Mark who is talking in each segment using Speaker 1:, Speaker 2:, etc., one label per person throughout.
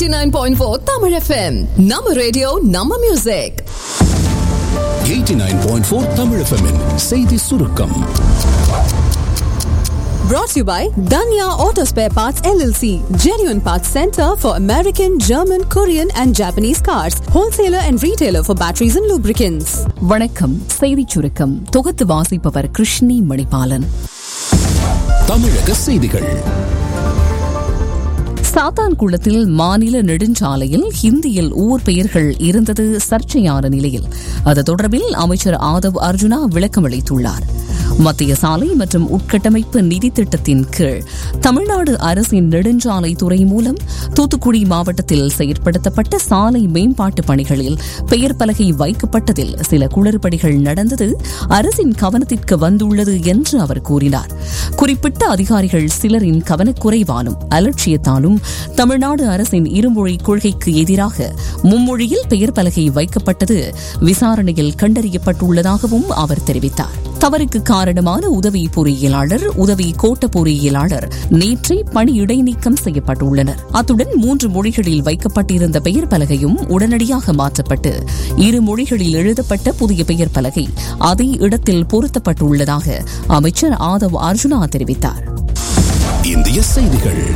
Speaker 1: 89.4 Tamil FM. நம்ம radio நம்ம music
Speaker 2: 89.4 Tamil FM -இன் செய்தி சுருக்கம்
Speaker 1: brought to you by Danya Auto Spare Parts LLC, genuine parts center for American, German, Korean and Japanese cars, wholesaler and retailer for batteries and lubricants.
Speaker 3: வணக்கம் செய்திச் சுருக்கம் தொகுத்து வாசிப்பவர் கிருஷ்ணி மணிபாலன்
Speaker 2: தமிழக செய்திகள்
Speaker 3: சாத்தான்குளத்தில் மாநில நெடுஞ்சாலையில் ஹிந்தியில் ஊர் பெயர்கள் இருந்தது சர்ச்சையான நிலையில் அது தொடர்பில் அமைச்சர் ஆதவ் அர்ஜுனா விளக்கமளித்துள்ளார் மத்திய சாலை மற்றும் உட்கட்டமைப்பு நிதி திட்டத்தின் கீழ் தமிழ்நாடு அரசின் நெடுஞ்சாலை துறை மூலம் தூத்துக்குடி மாவட்டத்தில் செயற்படுத்தப்பட்ட சாலை மேம்பாட்டு பணிகளில் பெயர் பலகை வைக்கப்பட்டதில் சில குளறுபடிகள் நடந்தது அரசின் கவனத்திற்கு வந்துள்ளது என்று அவர் கூறினார் குறிப்பிட்ட அதிகாரிகள் சிலரின் கவனக்குறைவாலும் அலட்சியத்தாலும் தமிழ்நாடு அரசின் இருமொழி கொள்கைக்கு எதிராக மும்மொழியில் பெயர் பலகை வைக்கப்பட்டது விசாரணையில் கண்டறியப்பட்டுள்ளதாகவும் அவர் தெரிவித்தார் தவறுக்கு காரணமான உதவி பொறியியலாளர் உதவி கோட்ட பொறியியலாளர் நேற்றே பணி இடைநீக்கம் செய்யப்பட்டுள்ளனர் அத்துடன் மூன்று மொழிகளில் வைக்கப்பட்டிருந்த பெயர் பலகையும் உடனடியாக மாற்றப்பட்டு இரு மொழிகளில் எழுதப்பட்ட புதிய பெயர் பலகை அதே இடத்தில் பொருத்தப்பட்டுள்ளதாக அமைச்சர் ஆதவ் அர்ஜுனா தெரிவித்தார்
Speaker 2: இந்திய செய்திகள்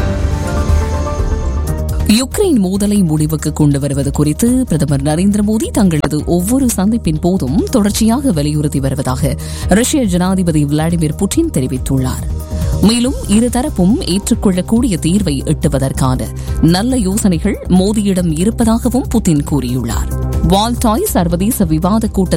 Speaker 3: யுக்ரைன் மோதலை முடிவுக்கு கொண்டு வருவது குறித்து பிரதமர் நரேந்திர மோடி தங்களது ஒவ்வொரு சந்திப்பின் போதும் தொடர்ச்சியாக வலியுறுத்தி வருவதாக ரஷ்ய ஜனாதிபதி விளாடிமிர் புட்டின் தெரிவித்துள்ளார் மேலும் இருதரப்பும் ஏற்றுக்கொள்ளக்கூடிய தீர்வை எட்டுவதற்கான நல்ல யோசனைகள் மோடியிடம் இருப்பதாகவும் புட்டின் கூறியுள்ளார் வால்டாய் சர்வதேச விவாத கூட்டத்தில்